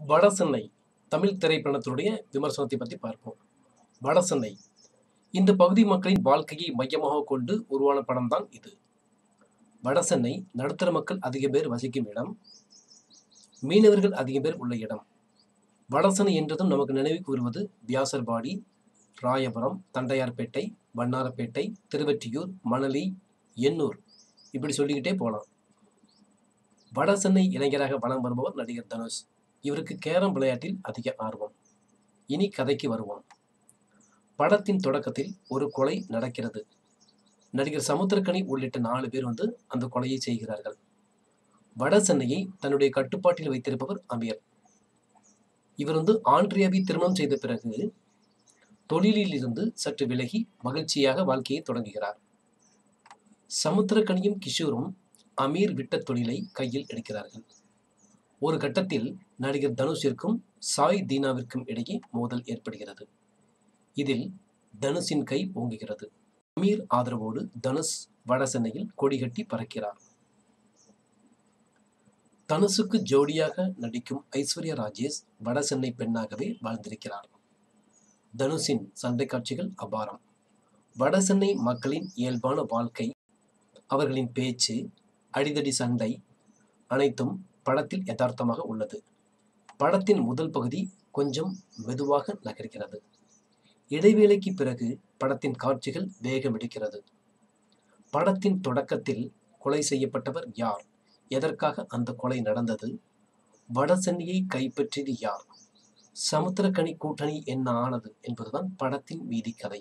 வடசென்னை தமிழ் திரைப்படத்தினுடைய விமர்சனத்தை பற்றி பார்ப்போம் வடசென்னை இந்த பகுதி மக்களின் வாழ்க்கையை மையமாக கொண்டு உருவான படம் தான் இது வடசென்னை நடுத்தர மக்கள் அதிக பேர் வசிக்கும் இடம் மீனவர்கள் அதிக பேர் உள்ள இடம் வடசென்னை என்றதும் நமக்கு நினைவுக்கு வருவது வியாசர்பாடி ராயபுரம் தண்டையார்பேட்டை வண்ணாரப்பேட்டை திருவெற்றியூர் மணலி எண்ணூர் இப்படி சொல்லிக்கிட்டே போகலாம் வட சென்னை இளைஞராக வலம் வருபவர் நடிகர் தனுஷ் இவருக்கு கேரம் விளையாட்டில் அதிக ஆர்வம் இனி கதைக்கு வருவோம் படத்தின் தொடக்கத்தில் ஒரு கொலை நடக்கிறது நடிகர் சமுத்திரக்கனி உள்ளிட்ட நாலு பேர் வந்து அந்த கொலையை செய்கிறார்கள் வட சென்னையை தன்னுடைய கட்டுப்பாட்டில் வைத்திருப்பவர் அமீர் இவர் வந்து ஆண்ட்ரியாவை திருமணம் செய்த பிறகு தொழிலில் இருந்து சற்று விலகி மகிழ்ச்சியாக வாழ்க்கையை தொடங்குகிறார் சமுத்திரக்கனியும் கிஷோரும் அமீர் விட்ட தொழிலை கையில் எடுக்கிறார்கள் ஒரு கட்டத்தில் நடிகர் தனுஷிற்கும் சாய் தீனாவிற்கும் இடையே மோதல் ஏற்படுகிறது இதில் தனுஷின் கை ஓங்குகிறது அமீர் ஆதரவோடு தனுஷ் வட சென்னையில் கொடிகட்டி பறக்கிறார் தனுஷுக்கு ஜோடியாக நடிக்கும் ஐஸ்வர்யா ராஜேஷ் வட சென்னை பெண்ணாகவே வாழ்ந்திருக்கிறார் தனுஷின் சண்டை காட்சிகள் அபாரம் வட சென்னை மக்களின் இயல்பான வாழ்க்கை அவர்களின் பேச்சு அடிதடி சண்டை அனைத்தும் படத்தில் யதார்த்தமாக உள்ளது படத்தின் முதல் பகுதி கொஞ்சம் மெதுவாக நகர்கிறது இடைவேளைக்கு பிறகு படத்தின் காட்சிகள் வேகமெடுக்கிறது படத்தின் தொடக்கத்தில் கொலை செய்யப்பட்டவர் யார் எதற்காக அந்த கொலை நடந்தது வட சென்னையை கைப்பற்றியது யார் சமுத்திரக்கனி கூட்டணி என்ன ஆனது என்பதுதான் படத்தின் மீதி கதை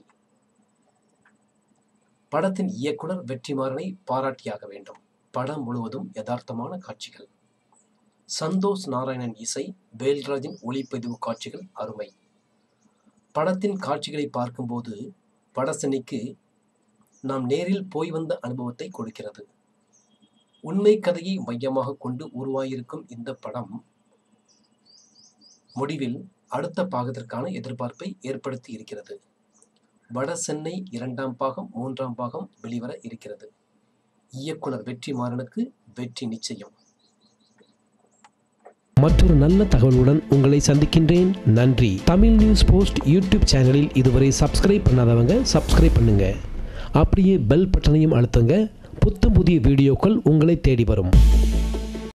படத்தின் இயக்குனர் வெற்றிமாறனை பாராட்டியாக வேண்டும் படம் முழுவதும் யதார்த்தமான காட்சிகள் சந்தோஷ் நாராயணன் இசை வேல்ராஜின் ஒளிப்பதிவு காட்சிகள் அருமை படத்தின் காட்சிகளை பார்க்கும்போது படசனிக்கு நாம் நேரில் போய் வந்த அனுபவத்தை கொடுக்கிறது உண்மை கதையை மையமாக கொண்டு உருவாகியிருக்கும் இந்த படம் முடிவில் அடுத்த பாகத்திற்கான எதிர்பார்ப்பை ஏற்படுத்தி இருக்கிறது வட சென்னை இரண்டாம் பாகம் மூன்றாம் பாகம் வெளிவர இருக்கிறது இயக்குனர் வெற்றிமாறனுக்கு வெற்றி நிச்சயம் மற்றொரு நல்ல தகவலுடன் உங்களை சந்திக்கின்றேன் நன்றி தமிழ் நியூஸ் போஸ்ட் யூடியூப் சேனலில் இதுவரை சப்ஸ்கிரைப் பண்ணாதவங்க சப்ஸ்கிரைப் பண்ணுங்க அப்படியே பெல் பட்டனையும் அழுத்துங்க புத்தம் புதிய வீடியோக்கள் உங்களை தேடி வரும்